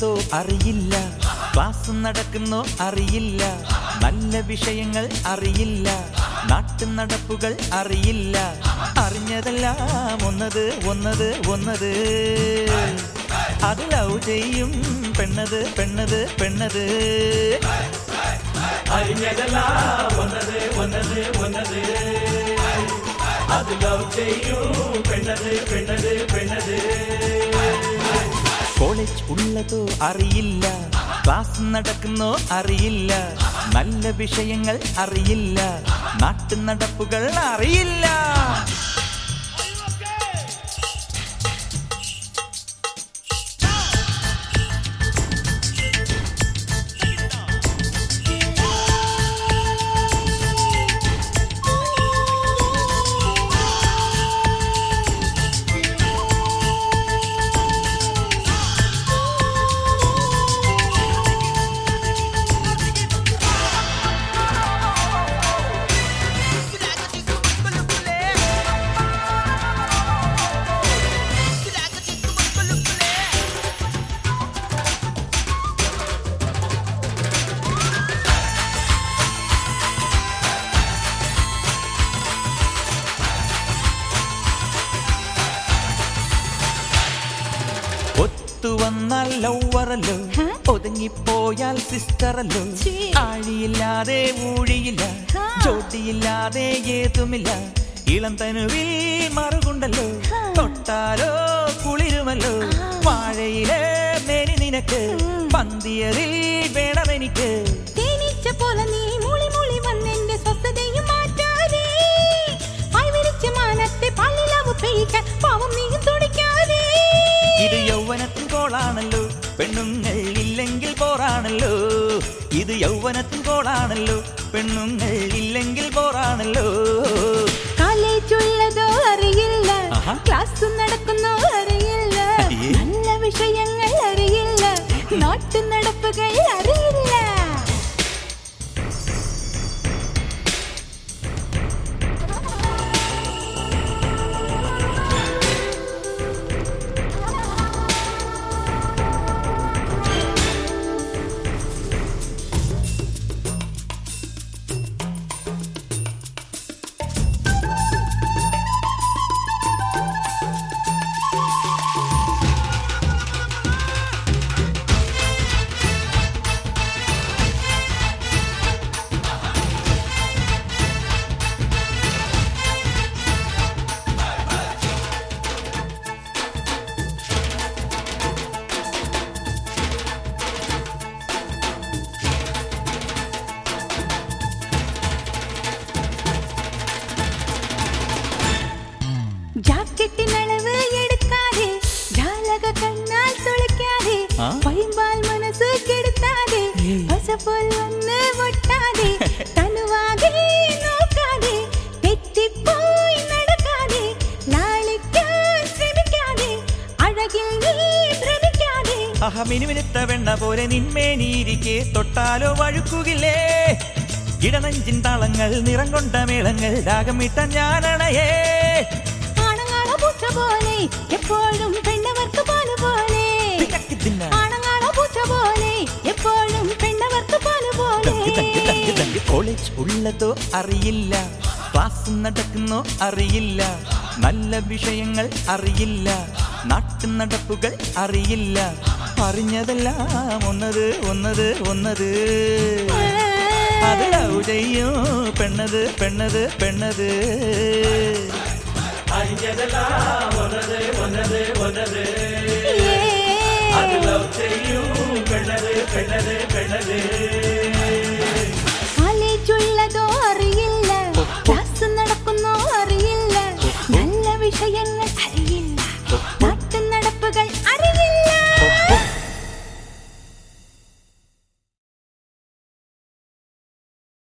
ഉള്ളതോ അറിയില്ല ക്ലാസ് നടക്കുന്നോ അറിയില്ല നല്ല വിഷയങ്ങൾ അറിയില്ല നാട്ടു നടപ്പുകൾ അറിയില്ല അറിഞ്ഞതെല്ലാം ഒന്നത് ഒന്നത് ഒന്നത് അത് ലവ് ചെയ്യും പെണ്ണത് പെണ്ണത് പെണ്ണത് അറിഞ്ഞതെല്ലാം ഒന്നത് ഒന്നത് ഒന്നത് അത് ലവ് ചെയ്യും പെണ്ണത് പെണ്ണത് പെണ്ണത് കോളേജ് ഉള്ളതോ അറിയില്ല ക്ലാസ് നടക്കുന്നോ അറിയില്ല നല്ല വിഷയങ്ങൾ അറിയില്ല നാട്ടു നടപ്പുകൾ അറിയില്ല ഒത്തുവന്നാൽ ലൗവറല്ലോ ഹ? ഒതുങ്ങിപ്പോയാൽ സിസ്റ്ററല്ലോ ഛീ. ആഴിയില്ലാതെ ഊഴിയില്ല ഹാ. ജോഡിയില്ലാതെ ഏതുമില്ല ഇളം തനുവിൽ മറുകുണ്ടല്ലോ ഹാ. തൊട്ടാലോ കുളിരുമല്ലോ ആ. വാഴയിലെ മേനി നിനക്ക് ഉം. പന്തിയതിൽ വേണമെനിക്ക് തേനീച്ച പോലെ നീ മുളി മുളി വന്നെന്റെ സ്വസ്ഥതയും മാറ്റാതെ പായ്വിരിച്ച മാനത്തെ പള്ളിലാവ് പെയ്ക്കാൻ പാവം നീയും തുടിക്കാതെ ഇത് യൗവനത്തിൻ കോളാണല്ലോ പെണ്ണുങ്ങൾ ഇല്ലെങ്കിൽ പോറാണല്ലോ ഇത് യൗവനത്തിൻ കോളാണല്ലോ പെണ്ണുങ്ങൾ ഇല്ലെങ്കിൽ പോറാണല്ലോ കോളേജ് ഉള്ളതോ അറിയില്ല ആഹാ. ക്ലാസ് നടക്കുന്നോ അറിയില്ല അയ്യേ. നല്ല വിഷയങ്ങൾ അറിയില്ല നാട്ടു നടപ്പുകൾ അറിയില്ല ജാക്കറ്റിനളവ് എടുക്കാതെ ജാലക കണ്ണാൽ തുളയ്ക്കാതെ ആ? പൈമ്പാൽ മനസ്സ് കെടുത്താതെ ഏയ്. പശപോൽ വന്ന് ഒട്ടാതെ തനുവാകെ നോക്കാതെ തെറ്റിപ്പോയി നടക്കാതെ ലാളിക്കാൻ ശ്രമിക്കാതെ അഴകിൽ നീ ഭ്രമിക്കാതെ അഹ മിനുമിനുത്ത വെണ്ണ പോലെ നിന്മേനിയിരിക്കെ തൊട്ടാലോ വഴുക്കുകില്ലേ ഇടനഞ്ചിൻ താളങ്ങൾ നിറം കൊണ്ട മേളങ്ങൾ രാഗമിട്ട ഞാനണയേ ആണങ്ങാളോ പൂച്ച പോലെ എപ്പോഴും പെണ്ണവർക്ക് പാല് പോലെ തിരക്ക് തിന്ന. ആണങ്ങാളോ പൂച്ച പോലെ എപ്പോഴും പെണ്ണവർക്ക് പാല് പോലെ തങ്ക് തങ്ക് തങ്ക് തങ്ക് കോളേജ് ഉള്ളതോ അറിയില്ല ക്ലാസ് നടക്കുന്നോ അറിയില്ല നല്ല വിഷയങ്ങൾ അറിയില്ല നാട്ടു നടപ്പുകൾ അറിയില്ല അറിഞ്ഞതെല്ലാം ഒന്നത് ഒന്നത് ഒന്നത് അത് ലവ് ചെയ്യും പെണ്ണത് പെണ്ണത് പെണ്ണത് അറിഞ്ഞതെല്ലാം ഒന്നത് ഒന്നത് ഒന്നത് ഏ. ലവ് ചെയ്യും പെണ്ണത് പെണ്ണത് പെണ്ണത്